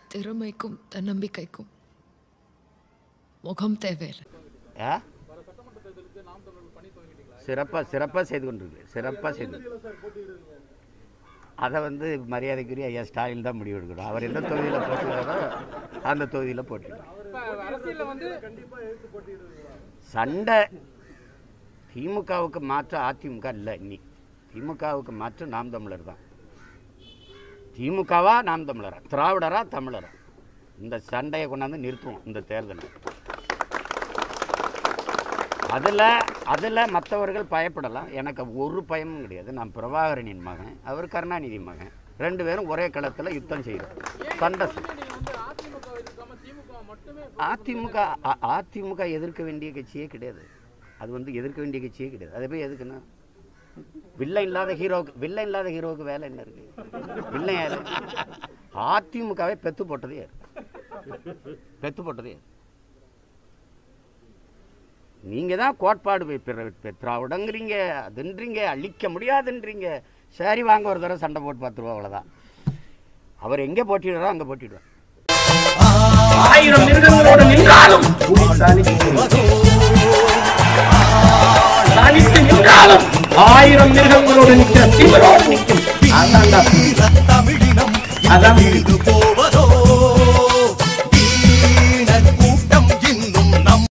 திறமைக்கும் தன்னம்பிக்கைக்கும் முகம் தேவையில்லை ஆ சிறப்பாக சிறப்பாக செய்து கொண்டிருக்கு சிறப்பாக செய்து அதை வந்து மரியாதைக்குரிய ஐயா ஸ்டாலின் தான் முடிவு எடுக்கணும் அவர் எந்த தொகுதியில் போட்டுக்கிறாரோ அந்த தொகுதியில் போட்டுக்கணும் சண்டை திமுகவுக்கு மாற்று அதிமுக இல்லை இன்னி திமுகவுக்கு மாற்று நாம் தமிழர் தான் திமுகவா நாம் தமிழரா திராவிடரா தமிழரா இந்த சண்டையை கொண்டாந்து நிறுத்துவோம் இந்த தேர்தலில் அதில் அதில் மற்றவர்கள் பயப்படலாம் எனக்கு ஒரு பயமும் கிடையாது நான் பிரபாகரனின் மகன் அவர் கருணாநிதி மகன் ரெண்டு பேரும் ஒரே களத்தில் யுத்தம் செய்கிறோம் சண்டை செய்- அதிமுக அ- அதிமுக எதிர்க்க வேண்டிய கட்சியே கிடையாது அது வந்து எதிர்க்க வேண்டிய கட்சியே கிடையாது அதை போய் எதுக்குன்னா வில்லை இல்லாத ஹீரோவுக்கு வில்லை இல்லாத ஹீரோவுக்கு வேலை என்ன இருக்கு வில்லை யாரு அதிமுகவை பெத்து போட்டதே யாரு பெத்து போட்டதே யாரு நீங்க தான் கோட்பாடு போய் பிற- பெ- திராவிடங்கிறீங்க அதுன்றீங்க அழிக்க முடியாதுன்றீங்க சரி வாங்க ஒரு தடவை சண்டை போட்டு பார்த்துருவோம் அவ்வளோதான் அவர் எங்கே போட்டிடுறோ அங்கே போட்டிடுவார் ஆயிரம் மிருகங்களோடு நின்றாலும் புலி தனித்து தனித்து நின்றாலும் ஆயிரம் மிருகங்களோடு நிற்கிற திமிரோடு நிற்கும் அதான்டா புலி. அதான் புலி.